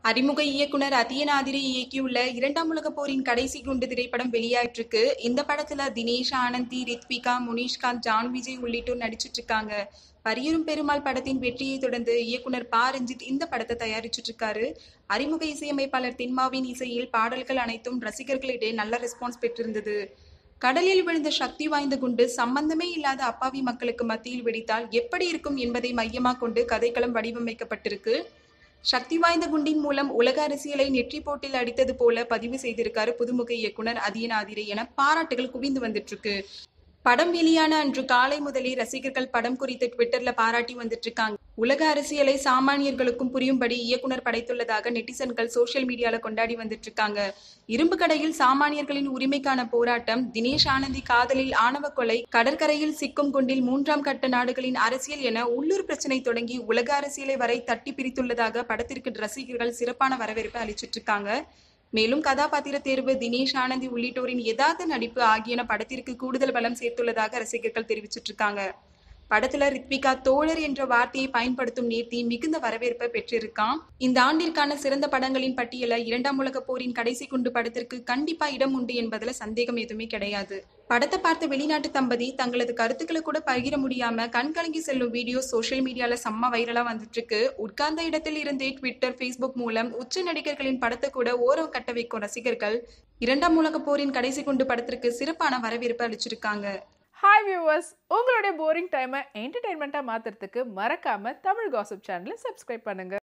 அறிமுக இயக்குனர் அத்தியநாதிரி இயக்கியுள்ள இரண்டாம் உலக போரின் கடைசி குண்டு திரைப்படம் வெளியாயிட்டிருக்கு இந்த படத்துல தினேஷ் ஆனந்தி ரித்விகா முனிஷ்காந்த் ஜான் விஜய் உள்ளிட்டோர் நடிச்சிட்டு இருக்காங்க பரியரும் பெருமாள் படத்தின் வெற்றியை தொடர்ந்து இயக்குனர் ப ரஞ்சித் இந்த படத்தை தயாரிச்சிட்டு இருக்காரு அறிமுக இசையமைப்பாளர் தின்மாவின் இசையில் பாடல்கள் அனைத்தும் ரசிகர்களிடையே நல்ல ரெஸ்பான்ஸ் பெற்றிருந்தது கடலில் விழுந்த சக்தி வாய்ந்த குண்டு சம்பந்தமே இல்லாத அப்பாவி மக்களுக்கு மத்தியில் வெடித்தால் எப்படி இருக்கும் என்பதை மையமாக கொண்டு கதைக்களம் வடிவமைக்கப்பட்டிருக்கு சக்தி வாய்ந்த குண்டின் மூலம் உலக அரசியலை நெற்றி போட்டில் அடித்தது போல பதிவு செய்திருக்காரு புதுமுக இயக்குனர் அதியநாதிரி என பாராட்டுகள் குவிந்து வந்துட்டு இருக்கு படம் வெளியான அன்று காலை முதலே ரசிகர்கள் படம் குறித்து ட்விட்டர்ல பாராட்டி வந்துட்டு இருக்காங்க உலக அரசியலை சாமானியர்களுக்கும் புரியும்படி இயக்குனர் படைத்துள்ளதாக நெட்டிசன்கள் சோசியல் மீடியால கொண்டாடி வந்துட்டு இருக்காங்க இரும்பு கடையில் சாமானியர்களின் உரிமைக்கான போராட்டம் தினேஷ் ஆனந்தி காதலில் ஆணவ கொலை கடற்கரையில் சிக்கும் குண்டில் மூன்றாம் கட்ட நாடுகளின் அரசியல் என உள்ளூர் பிரச்சனை தொடங்கி உலக அரசியலை வரை தட்டி பிரித்துள்ளதாக படத்திற்கு ரசிகர்கள் சிறப்பான வரவேற்பை அளிச்சிட்டு இருக்காங்க மேலும் கதாபாத்திர தேர்வு தினேஷ் ஆனந்தி உள்ளிட்டோரின் யதார்த்த நடிப்பு ஆகியன படத்திற்கு கூடுதல் பலம் சேர்த்துள்ளதாக ரசிகர்கள் தெரிவிச்சிட்டு இருக்காங்க படத்துல ரித்விகா தோழர் என்ற வார்த்தையை பயன்படுத்தும் நேர்த்தி மிகுந்த வரவேற்பை பெற்றிருக்கான் இந்த ஆண்டிற்கான சிறந்த படங்களின் பட்டியல இரண்டாம் உலக போரின் கடைசி குண்டு படத்திற்கு கண்டிப்பா இடம் உண்டு என்பதுல சந்தேகம் எதுவுமே கிடையாது படத்தை பார்த்த வெளிநாட்டு தம்பதி தங்களது கருத்துக்களை கூட பகிர முடியாம கண்கலங்கி செல்லும் வீடியோ சோஷியல் மீடியால செம்ம வைரலா வந்துட்டு இருக்கு உட்கார்ந்த இடத்தில் இருந்தே ட்விட்டர் ஃபேஸ்புக் மூலம் உச்ச நடிகர்களின் படத்தை கூட ஓரம் கட்ட வைக்கும் ரசிகர்கள் இரண்டாம் உலக போரின் கடைசி குண்டு படத்திற்கு சிறப்பான வரவேற்பு அளிச்சிருக்காங்க ஹாய் வியூவர்ஸ் உங்களுடைய போரிங் டைமை என்டர்டெயின்மெண்ட்டாக மாற்றுறதுக்கு மறக்காமல் தமிழ் காசிப் சேனலை சப்ஸ்கிரைப் பண்ணுங்கள்